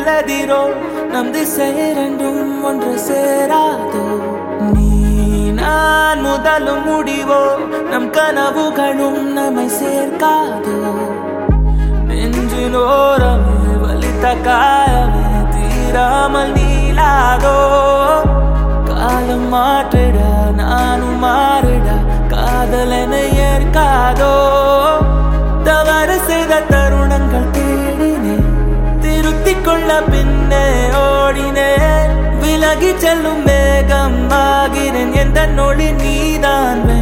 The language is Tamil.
நடதிரோ நம் திசை இரண்டும் ஒன்று சேராதோ நீ நான் முதலும் முடிவோ நம் கனவுகளும் நம்மை சேர்க்காதோ நெஞ்சினோரமே வலித்த காயமே தீராமல் நீளாதோ காலம் மாற்றிட நானும் மாறிட காதலென ஏற்காதோ தவறு செய்த தருணங்கள் தேடினேன் திருத்திக் கொள்ள பின்னே ஓடினேன் விலகி செல்லும் மேகம் ஆகிறேன் எந்த நொடி நீதான்